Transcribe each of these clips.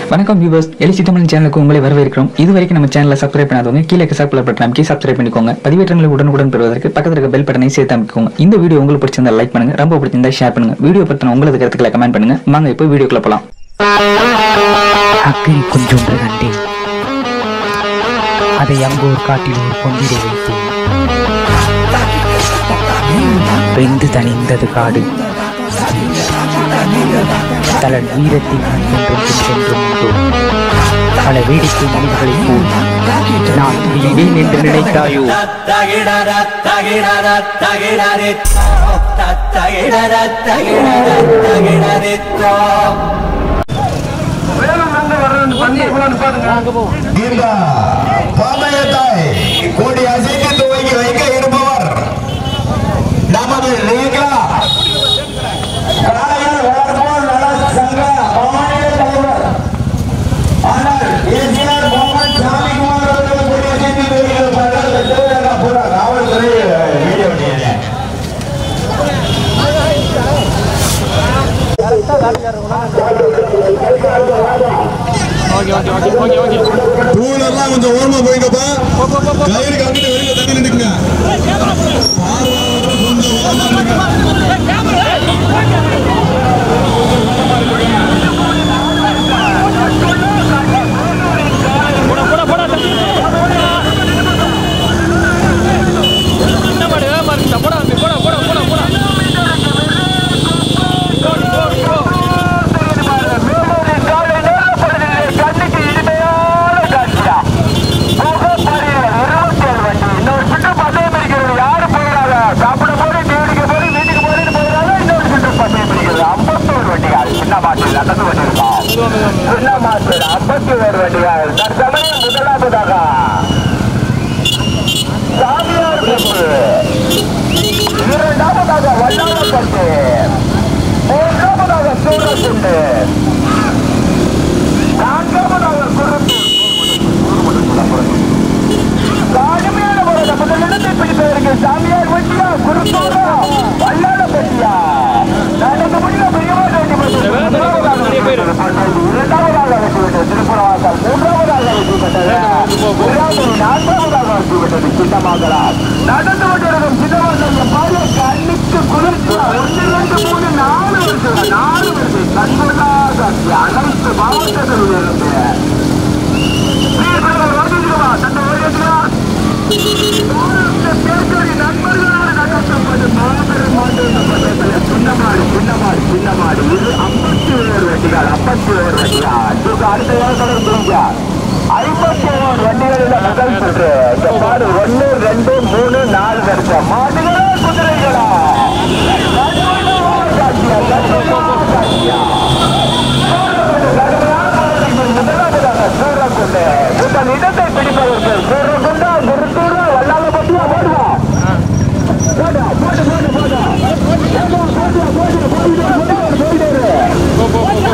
வணக்கம் வியூவர்ஸ் எலிசி தமிழ் சேனலுக்கு உங்களை வரவேற்கிறோம் இது வரைக்கும் நம்ம சேனலை சப்ஸ்கிரைப் பண்ணாதவங்க கீழே சப்ஸ்கிரைப் பட்டன் அமைக்கி சப்ஸ்கிரைப் பண்ணிக்கோங்க பதிவேற்றங்களை உடனுக்குடன் பெறுவதற்கு பக்கத்தில் இருக்க பெல் பட்டனை சேர்த்து அமைக்கோங்க இந்த வீடியோ உங்களுக்கு பிடிச்சிருந்தா லைக் பண்ணுங்க ரொம்ப பிடிச்சிருந்தா ஷேர் பண்ணுங்க வீடியோ பத்தின உங்களது கருத்துக்களை கமெண்ட் பண்ணுங்க வாங்க இப்போ வீடியோக்குள்ள போலாம் அக்கறை கொஞ்சொன்று கண்டேன் அதை அங்கோர் காட்டில் ஒரு பொந்திட வைத்தேன் வெந்து தணிந்தது காடு தலன் வீரத்தின் என்றும் சென்றும் உண்டோ பல வேடிக்கை மனிதர்களைப் போல் நான் வீழ்வேன் என்று நினைத்தாயோ இந்த பாளையத்தை கூடி அசைத்து துவங்கி வைக்க இருப்பவர் நமது ரேகா காளையர் வளர்ப்போர் நல சங்க மாநில தலைவர் ஆனால் ஏசிஆர் முகமது சாமிக்குமார் அவர்கள் கூடி அசைத்து துவங்கி வைப்பார்கள் பூரா காவல்துறை வீடியோ பண்ணியது டூலர்லாம் கொஞ்சம் ஓரமா போயிங்கப்பா கயிறு கட்டிட்டு வெளியில தண்ணி நின்றுக்குங்க பார்வாளர்கள் கொஞ்சம் ஓரமா நின்னுங்க. ஐம்பத்தி ஒரு வண்டிகள் தற்சமயம் முதலாவதாக சாமியார் குப்பு இரண்டாவதாக வல்லாளப்பட்டு மூன்றாவதாக சூரத்துண்டு நான்காவதாக குருத்து கடுமையான முறையில் முதலிடத்தை பிடிப்பதற்கு சாமியார் வண்டியா குருத்தூரா வல்லாளப்பட்டியா நடந்து முடிய பெரியவர் இரண்டாவதாக வெற்றிவிட்டது திருப்புறவாசல் மூன்றாவதாக வெற்றிவிட்டது மூன்றாவது நான்காவதாக வெற்றிவிட்டது சின்னமாகலாம் நடந்து கொண்டிருக்கும் சின்னமாகலம் பாரு கண்ணுக்கு குளிர்ச்சியா ஒன்று இரண்டு மூணு நாலு வருஷம் நாலு வருஷம் கண்கொள்ளாத அனைத்து மாவட்டங்களில் இருந்து நண்பர்களோடு நடத்தப்படும் மாபெரும் மாட்டு சின்னமாடு சின்னமாடு சின்னமாடு இது ஐம்பத்தி ஏழு வண்டிகள் ஐம்பத்தி ஏழு வண்டிகள் இதுக்கு அடுத்த ஏழு புரிஞ்ச ஐம்பத்தி ஏழு வண்டிகளில் முதல் சுற்று இந்த மாடு ஒன்று ரெண்டு மூணு நாலு வருஷம் மாடுகளா குதிரைகளா காட்சியா காட்சியா முதலாவதாக சூரக்குண்டு உங்கள் இடத்தை பிடிப்பதற்கு சூரக்குண்டா குருத்தூரா வல்லாலப்பட்டியா போடுவா போடா போடு போடு போடா ஏம்மா, போடுடா, போடு, போயிடு, போயிடு, போயிடு.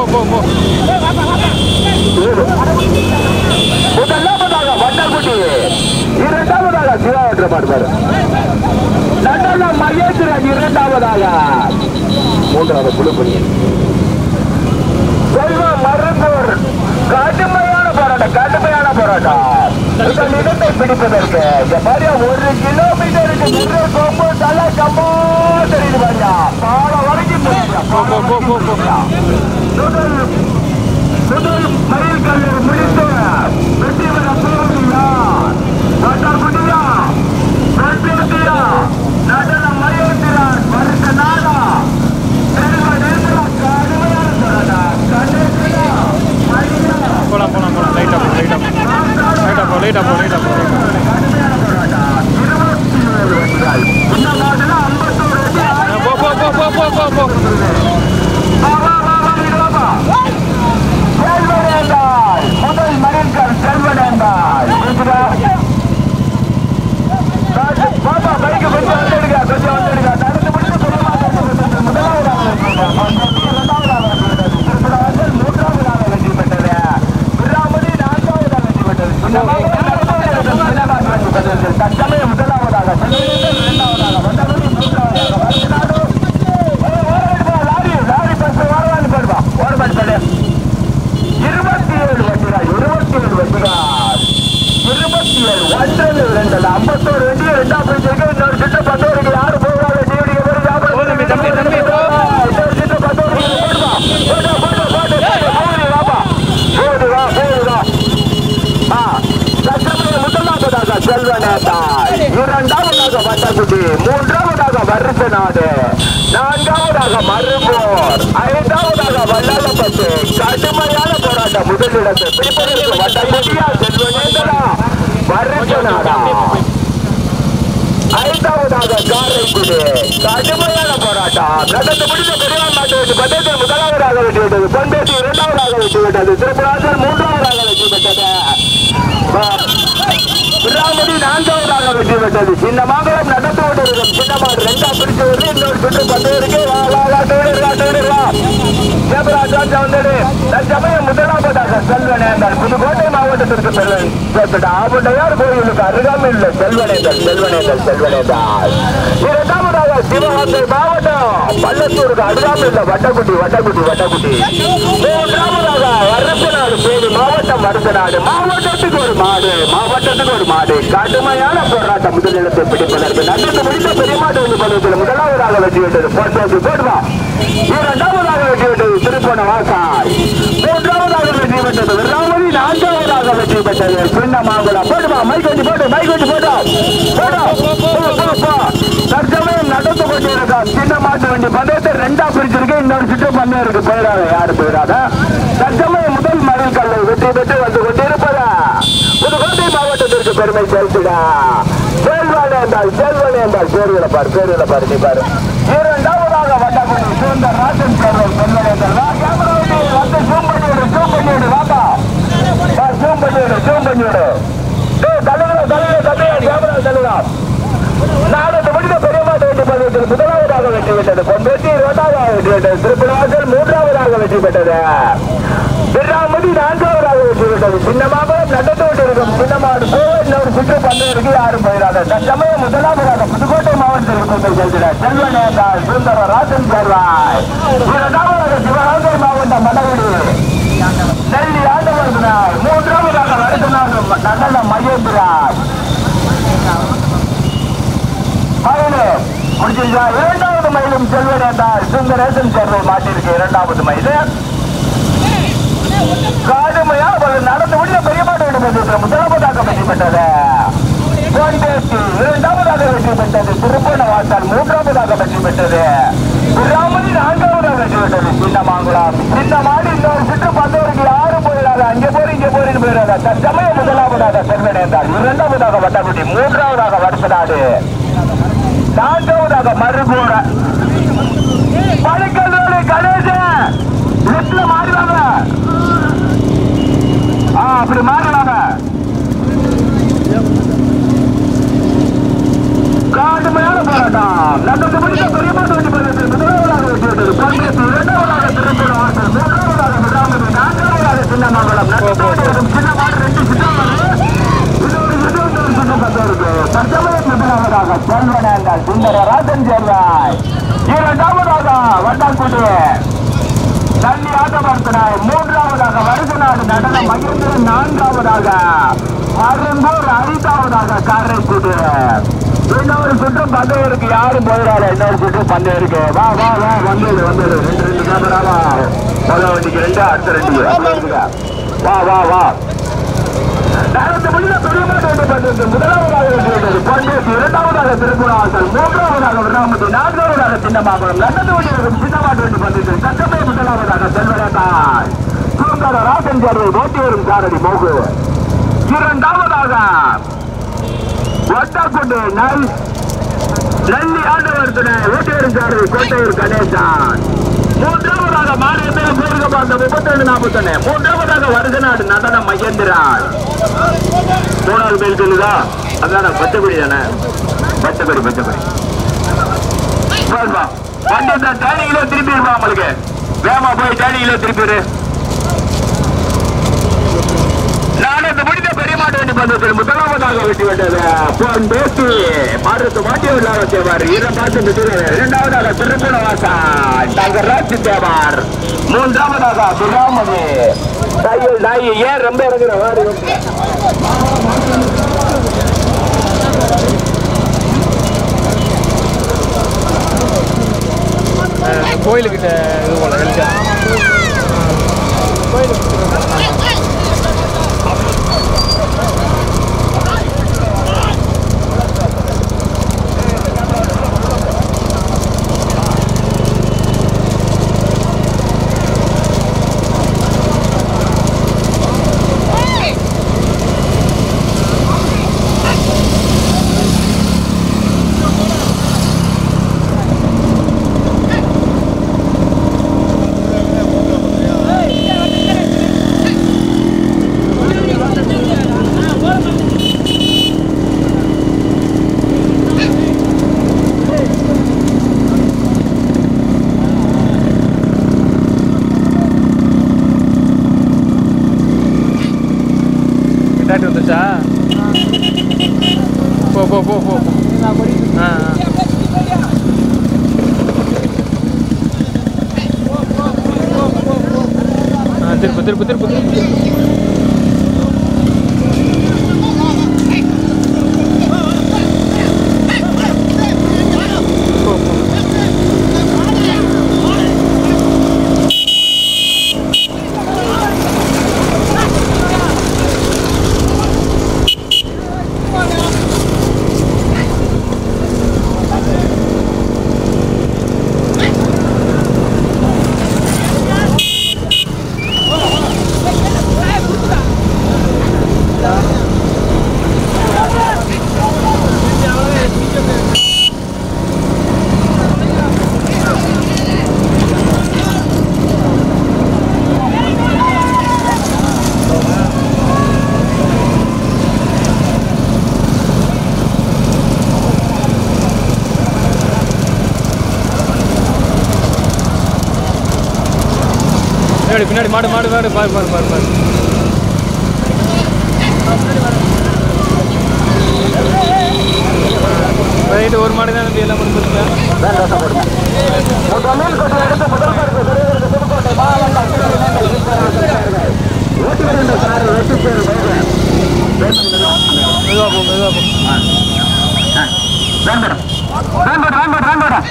முதலாவதாக வண்ணக்குட்டி இரண்டாவதாக சிவாவற்ற பாடுவார் நண்டல மகேந்திரன் இரண்டாவதாக மூன்றாவது குழுப்பணியன் செல்வம் மருந்தூர் கடுமையான போராட்டம் கடுமையான போராட்டம் உங்கள் இடத்தை பிடிப்பதற்கு இந்த மாதிரியா ஒரு கிலோமீட்டருக்கு நின்று கொம்பு தலை கம்போ தெரியுது பாரியா பாலம் வரைக்கும் தெரியுது. பாலம் வரைக்கும் தெரியுது. முதல் முதல் மயில் கல்லூர் முடித்து வெற்றி பெற போவதில்லை வட்டாக்குட்டியா வெற்றியா நடன மகேந்திரன் வருஷ நாடா போலாம் போலாம் போலாம் லைட்டா போ லைட்டா போ லைட்டா போ லைட்டா போ லைட்டா போ போ போ போ போ போ போ போ இரண்டாவதாக வட்டக்குடி மூன்றாவதாக வருஷ நாடு நான்காவதாக மரும்போர் ஐந்தாவதாக வல்லாளப்பட்டு கடுமையான போராட்டம் முதலிடத்தை பிடிப்பதற்கு வட்டக்குடியா செல்வனேந்தரா வருஷ நாடா ஐந்தாவதாக காரைக்குடி கடுமையான போராட்டம் நடந்து முடிந்த பெரியார் நாட்டு வெற்றி பந்தயத்தில் முதலாவதாக வெற்றி விட்டது பொன்பேசி இரண்டாவதாக வெற்றி விட்டது திருப்பராஜர் மூன்றாவதாக வெற்றி பெற்றது பிராமதி நான்காவதாக வெற்றி பெற்றது சின்ன மாங்கலம் நடந்து கொண்டிருக்கும் சின்னமாடு ரெண்டா பிரிச்சு வருது இன்னொரு சுற்று பந்து இருக்கு வா வா வா தேடுறா தேடுறா ஜெபராஜ் ராஜா வந்துடு தற்சமயம் முதலாவதாக செல்வனேந்தர் புதுக்கோட்டை மாவட்டத்திற்கு செல்வன் சேர்த்துட்ட ஆவுடையார் கோயிலுக்கு அருகாமையில் செல்வனேந்தர் செல்வனேந்தர் செல்வனேந்தார் இரண்டாவதாக சிவகங்கை மாவட்டம் பள்ளத்தூருக்கு அருகாமையில் வட்டக்குட்டி வட்டக்குட்டி வட்டக்குட்டி மூன்றாவதாக வருத்தநாடு தேனி மாவட்டம் வருத்தநாடு மாவட்டத்துக்கு ஒரு மாடு மாவட்டத்துக்கு ஒரு மாடு கடுமையான போராட்டம் முதலிடத்தை பிடிப்பதற்கு நடந்து முடிந்த பெரிய மாடு வந்து பருவத்தில் முதலாவதாக வெற்றி விட்டது போட்டு போடுவா இரண்டாவதாக வெற்றி விட்டது திருப்பண வாசாய் மூன்றாவதாக வெற்றி பெற்றது ராமதி நான்காவதாக வெற்றி பெற்றது சின்ன மாங்குளம் போடுவா மைக் வச்சு போட்டு மைக் வச்சு போட்டா போடா போ, போ, போ. தற்சமயம் நடந்து கொண்டிருக்கான் சின்ன மாட்டு வண்டி பந்தயத்தை ரெண்டா பிரிச்சிருக்கு இன்னொரு சுற்று பந்தயம் இருக்கு போயிடாத யாரு போயிடாத தற்சமயம் முதல் மதில் கல்லை வெற்றி பெற்று வந்து கொண்டிருப்பதா புதுக்கோட்டை மாவட்டத்திற்கு பெருமை சேர்த்துடா செல்வனே என்றால் செல்வனே என்றால் பேருகளை பாரு பேருகளை பாரு நீ பாரு இரண்டாவதாக வட்டக்குடி சுந்தர் ராஜன் சேர்வன் செல்வனே என்றால் வா, கேமரா வந்து வந்து zoom பண்ணி விடு zoom பண்ணி விடு வாப்பா வா, zoom பண்ணி விடு zoom பண்ணி விடு டேய், தள்ளுடா, தள்ளுடா, தள்ளுடா, கேமரா தள்ளுடா. நாடகத்தை முடிந்த பெரியமாட்டு வெற்றி பந்தயத்தில் முதலாவதாக வெற்றி பெற்றது பொன்பேசி இரண்டாவதாக வெற்றி பெற்றது திருப்பதிவாசல் மூன்றாவதாக வெற்றி பெற்றது திருநாமதி நான்காவதாக வெற்றி பெற்றது சின்னமாபுரம் நடந்து கொண்டிருக்கும் சின்னமாடு கோவில் இன்னொரு சுற்று பந்தயருக்கு யாரும் போயிடாத தற்சமயம் முதலாவதாக புதுக்கோட்டை மாவட்டத்தில் கொண்டு செல்கிறார் செல்வனேந்தாள் சுந்தர ராஜன் சேர்வாய் இரண்டாவதாக சிவகங்கை மாவட்டம் மடகுடி நெல்லி ஆண்டவர்கிறார் மூன்றாவதாக வருகிறார் நடன மகேந்திரார் மயிலு முடிஞ்சிருச்சா இரண்டாவது மயிலும் செல்வன் என்றால் சுந்தரேசன் சேர்வை மாட்டிருக்கு இரண்டாவது மயிலு காடுமையா அவர் நடந்து முடிந்த பெரிய மாட்டு விடுபட்டு முதலாவதாக வெற்றி பெற்றது பொன்பேசி இரண்டாவதாக வெற்றி பெற்றது திருப்பண வாசல் மூன்றாவதாக வெற்றி பெற்றது ராமணி நான்காவதாக வெற்றி பெற்றது சின்ன மாங்குளம் சின்ன மாடு இன்னொரு சுற்று பந்தவருக்கு யாரும் போயிடாத அங்கே போய் இங்கே போயின்னு போயிடாத தற்சமயம் முதலாவதாக செல்வன் என்றால் இரண்டாவதாக வட்டக்குடி மூன்றாவதாக வருஷநாடு நான்காவதாக மறுபூர பழைக்கல்லூரி கணேசன் லெப்ட்ல மாறிவாங்க ஆ அப்படி மாறிவாங்க காடுமையான போராட்டம் நடந்து முடிந்த பெரியமாட்டு வெற்றி பெறுவது முதலாவதாக வெற்றி பெற்றது பங்கேற்று இரண்டாவதாக திருப்பூர் வாசல் மூன்றாவதாக விடாமது நான்காவதாக சின்னமங்கலம் நடந்து சின்னமாடு ரெண்டு சின்னமாடு இன்னொரு இருபத்தொரு சுற்று பந்தருக்கு தற்சமயம் முதலாவதாக செல்வனங்கள் சுந்தர ராஜன் சேர்வாய் இரண்டாவதாக வட்டாக்குடி தள்ளி ஆட்டமர்த்தனாய் மூன்றாவதாக வருகநாடு நடன மகேந்திரன் நான்காவதாக மருந்தூர் ஐந்தாவதாக காரைக்குடி இன்னொரு சுற்று பந்தயம் இருக்கு யாரும் போயிடாத இன்னொரு சுற்று பந்தயம் இருக்கு வா வா வா வந்துடு வந்துடு ரெண்டு ரெண்டு கேமராவா முதல் வண்டிக்கு ரெண்டு அடுத்த ரெண்டு வா வா வா நேரத்தை முடிந்த பெரியமாட்டு வெற்றி பந்தயத்தில் முதலாவதாக வெற்றி பெற்றது பொன்பேசி இரண்டாவதாக திருப்புராசல் மூன்றாவதாக விராமதி நான்காவதாக சின்னமாபுரம் நடந்து கொண்டிருக்கும் சின்னமாட்டு வெற்றி பந்தயத்தில் சட்டமே முதலாவதாக செல்வரத்தாய் சுந்தர ராசன் சேர்வை ஓட்டி வரும் சாரதி மோகு இரண்டாவதாக ஒட்டாக்குண்டு நல் நெல்லி ஆண்டவர் துணை ஓட்டி வரும் சாரதி கோட்டையூர் கணேசன் மூன்றாவதாக மாநிலத்தில் போருக பார்த்த முப்பத்தி ரெண்டு நாற்பத்தொன்னு மூன்றாவதாக வருகநாடு நடன மகேந்திரான் மூணாவது பேர் சொல்லுதா அதான பச்சைக்குடி தானே பச்சைக்குடி பச்சைக்குடி வண்டி இந்த டேனிங்களே திருப்பிடுமா உங்களுக்கு வேமா போய் டேனிங்களே திருப்பிடு நானத்து முடிந்த பெரிய மாட்டு வண்டி பந்தத்தில் முதலாவதாக வெட்டி விட்டது பொன் பேசி மாற்றத்து மாட்டி உள்ளார தேவார் இதை பார்த்து இரண்டாவதாக திருப்பண வாசா தங்கராஜ் தேவார் மூன்றாவதாக சுராமணி தையல் நாய் ஏன் ரொம்ப இறங்குற வாடி கோயிலுக்கிட்ட இது போல வெளிச்சா டிராக்டர் வந்துச்சா போ போ போ போ போ. ஆ ஆ. ஆ திருப்பு திருப்பு திருப்பு திருப்பு போ, போ. பின்னாடி பின்னாடி மாடு மாடு மாடு பாரு பாரு பாரு பாரு ரைட்டு ஒரு மாடு தான் நம்பி எல்லாம் முடிஞ்சிருங்க முதலில் கொண்டு எடுத்து முதல் பரிசு பெறுவதற்கு புதுக்கோட்டை மாவட்டம் சிறுநெல்லை ஈஸ்வரன் ஓட்டி வருகின்ற சார் வெற்றி பேர் மெதுவா போ மெதுவா போ வேண்டடும் வேண்டடும் வேண்டடும் வேண்டடும்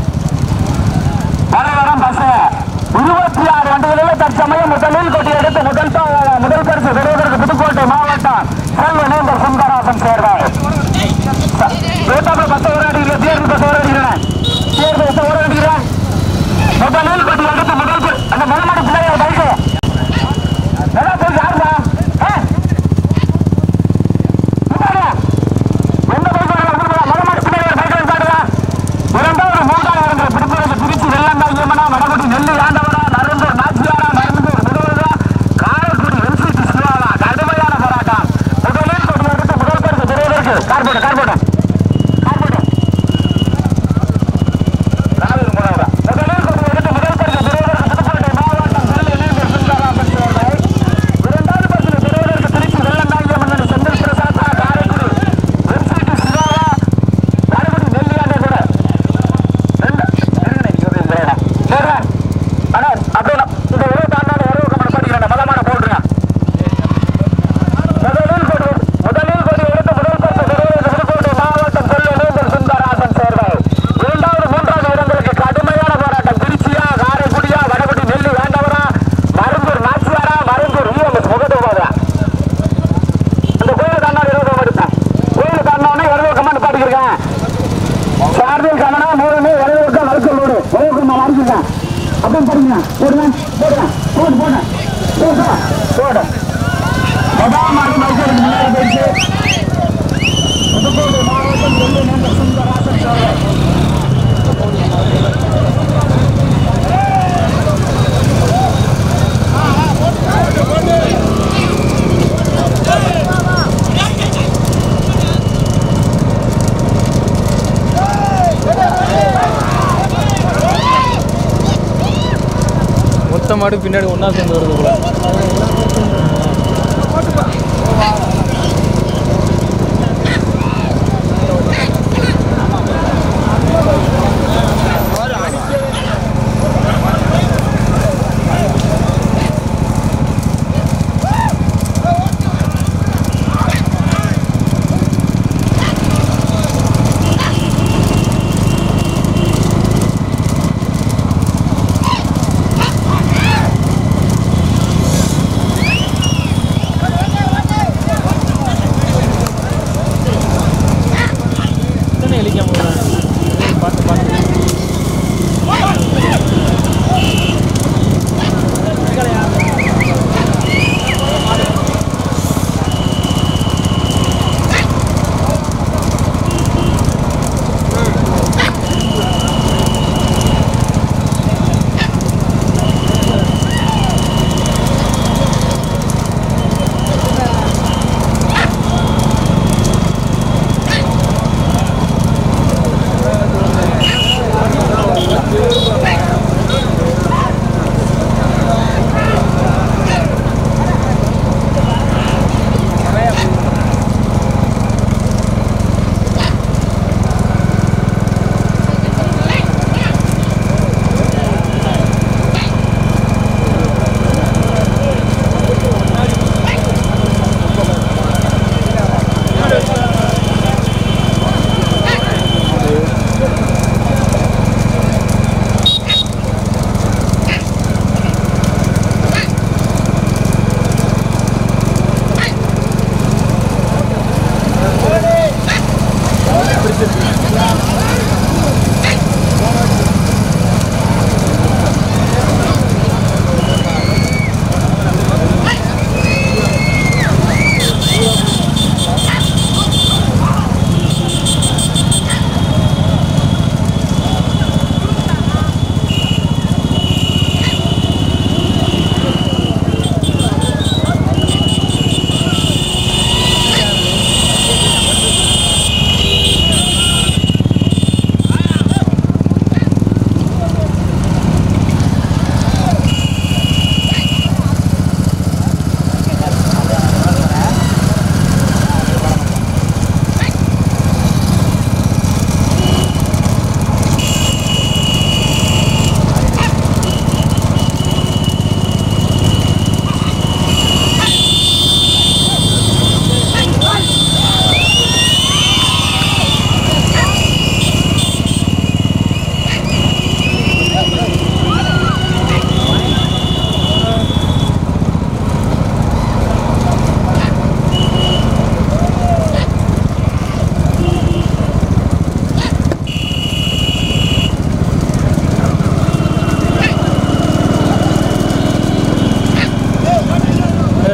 வரம் பஸ் இருபத்தி ஆறு வண்டிகளில் தற்சமயம் முதலில் கொட்டி எடுத்து முதல் ப- முதல் பரிசு பெறுவதற்கு புதுக்கோட்டை மாவட்டம் செல்வனேந்தர் சுந்தராசன் சேர்வார் வேட்டாமல் பஸ் ஓராடுகிறேன் தேர்வு பஸ் ஓராடுகிறேன் தேர்வு பஸ் ஓராடுகிறேன் முதலில் கொட்டி எடுத்து முதல் பரி- அந்த முதல்மாடி பிள்ளையார் பைக்கு நல்லா போய் யாருடா ஏ? இந்தாடா. எந்த பைக்கு வேணாலும் கொடுக்கலாம். முதல்மாடி பிள்ளையார் பைக்கில் காட்டுடா. இரண்டாவது மூன்றாவது இடங்களை பிடிப்பதற்கு திருச்சி வெள்ளந்தாய் யமுனா மடகுடி நெல்லி ஆண்டவரா நருந்தூர் நாச்சியாரா நருந்தூர் விருதுரா காரைக்குடி எல்சிடி சிவாலா கடுமையான போராட்டம் முதலில் கொடி எடுத்து முதல் பரிசு பெறுவதற்கு கார்போடு கார்போடு கார்போடு நாலு மூணாவது முதலில் கொடி எடுத்து முதல் பரிசு பெறுவதற்கு புதுக்கோட்டை மாவட்டம் செல்ல இளைஞர் சுந்தராமன் அவர்கள் இரண்டாவது பரிசு பெறுவதற்கு திருச்சி வெள்ளந்தாய் யமுனா செந்தில் பிரசாத்தா காரைக்குடி எல்சிடி சிவாலா காரைக்குடி நெல்லி ஆண்டை கூட ரெண்டு இருங்கண்ணே, இங்க வந்து இந்த இடம். சரிண்ணே. அண்ணா, அப்படியே நான் இந்த உறவு தாண்டாத உறவு கம்பெனி படிக்கிறேன் மதமான போட்டுருங்க முதலில் கொடி முதலில் கொடி எடுத்து முதல் பரிசு பெறுவதற்கு புதுக்கோட்டை மாவட்டம் செல்ல இளைஞர் சுந்தராசன் சேர்வை இரண்டாவது மூன்றாவது இடங்களுக்கு கடுமையான போராட்டம் திருச்சியா காரைக்குடியா வடகுடி நெல்லி வேண்டவரா மருந்தூர் நாச்சியாரா மருந்தூர் இஎம்எஸ் முகத்து போதா இந்த கோயில் தாண்டா இருபது எடுத்தேன் கோயில் தாண்டோன்னே இருபது கமெண்ட் பாட்டிக்கிறேன் சார்பில் கமனா மூணு வரைவுக்கா வழக்கல் லோடு வரைவுக்கு நான் மறைச்சிருக்கேன் அப்படின்னு படிங்க போடுங்க போடுங்க போடு போடு போடு போடு முதல் மாடி மைசூருக்கு முன்னாடி போயிடுச்சு புதுக்கோட்டை மாவட்டம் வெள்ளை நேர்ந்த சுந்தராசன் சோழர் மொத்த மாடு பின்னாடி ஒன்றா சேர்ந்து வருது போல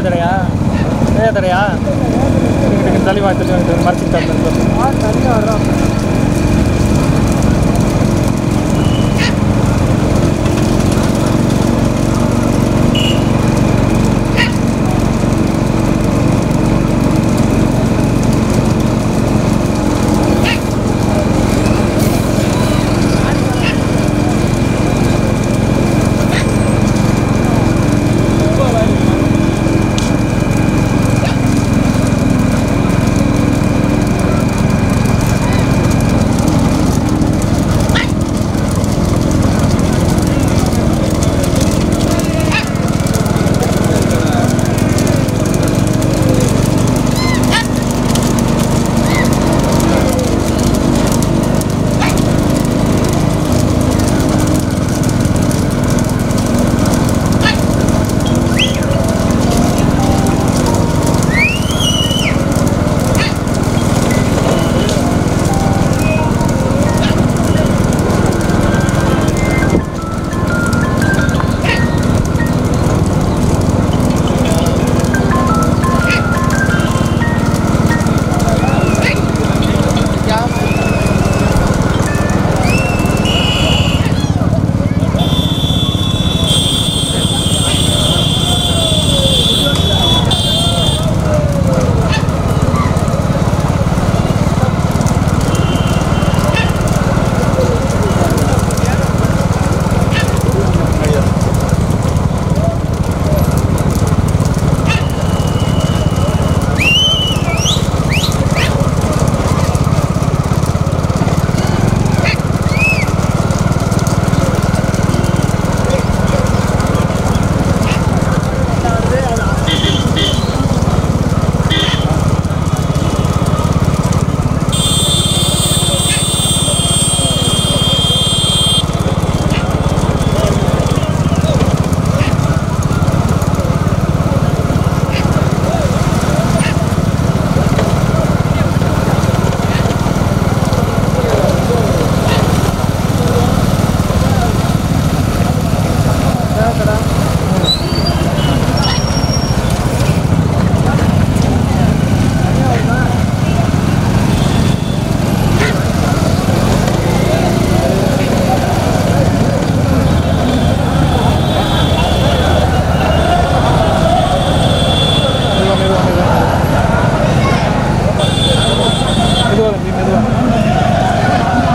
தடையா பெரிய தடையா தெளிவா தெளிவா மறைச்சிட்டு தனியாக வர்றோம் மெதுவாக தம்பி மெதுவாக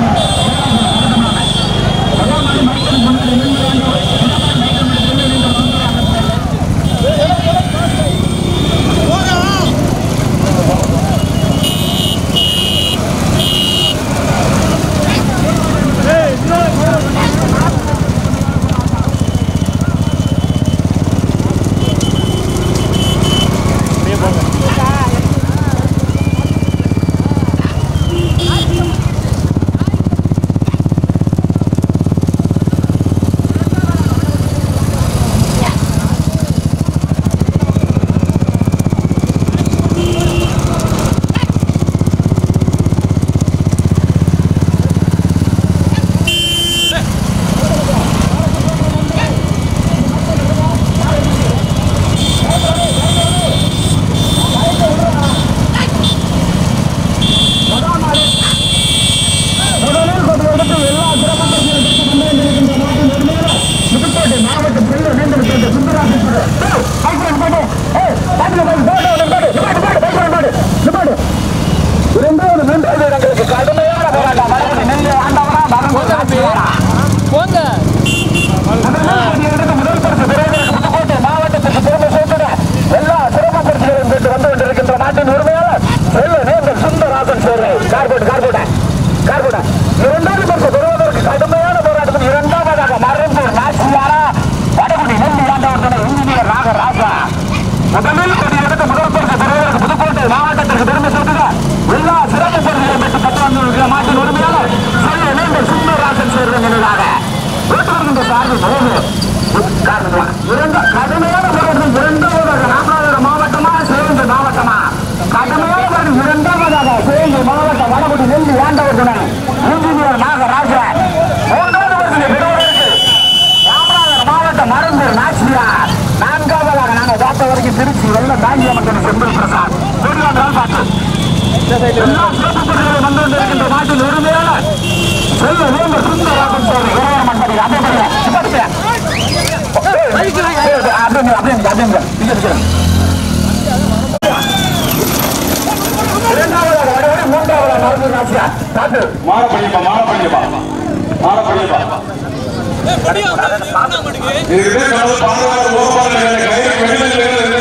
அப்படியே போங்க போங்க எல்லா சிறப்பு பெற்று வந்து கொண்டிருக்கின்ற நாட்டின் உரிமையாளர் வெள்ள நேர்ந்த சுந்தராசன் சேர்வை கார்போட் கார்போட்ட கார்போட்ட இரண்டாவது பரிசு பெறுவதற்கு கடுமையான போராட்டத்தில் இரண்டாவதாக மறைந்தூர் நாச்சியாரா வடகுடி நெல்லி ஆண்டவர் துணை இன்ஜினியர் நாகராஜா முதலில் கொடியெடுத்து முதல் பரிசு பெறுவதற்கு புதுக்கோட்டை மாவட்டத்திற்கு பெருமை சேர்த்துக எல்லா சிறப்பு பரிசுகளை பெற்று பெற்று வந்திருக்கிற நாட்டின் உரிமையாளர் செல்ல நேர்ந்த சுந்தராசன் சேர்வை நினைவாக வீட்டிலிருக்கின்ற சார்பு போது காரணமா இரண்டு கடுமையான போராட்டம் இரண்டாவதாக ராமநாதபுரம் மாவட்டமா சிவகங்கை மாவட்டமா கடுமையான போராட்டம் இரண்டாவதாக சிவகங்கை மாவட்டம் வடகுடி நெல்லி ஆண்டவர் துணை இன்ஜினியர் நாகராஜன் மூன்றாவது வருஷத்தை பெறுவதற்கு ராமநாதபுரம் மாவட்டம் மருந்தூர் நாச்சியார் நான்காவதாக நாங்கள் பார்த்த வரைக்கும் திருச்சி வெள்ள காஞ்சியம்மன் செம்பில் பிரசாத் பெருமாள் பாட்டு எல்லா சிறப்பு பொருட்களை வந்து கொண்டிருக்கின்ற நாட்டின் உரிமையாளர் செல்வ வேந்தர் சுந்தரராஜன் சோழி இறையம்மன் படி அதே படி அப்படிங்க அப்படிங்க அப்படிங்க இங்க இருக்கிறேன் இரண்டாவதாக வடவரை மூன்றாவதாக மருந்து ராசியா காட்டு மாலை பண்ணிப்பா மாலை பண்ணிப்பா மாலை பண்ணிப்பா இதுக்கு பாதுகாப்பு ஓரமாக கயிறு வெளியில்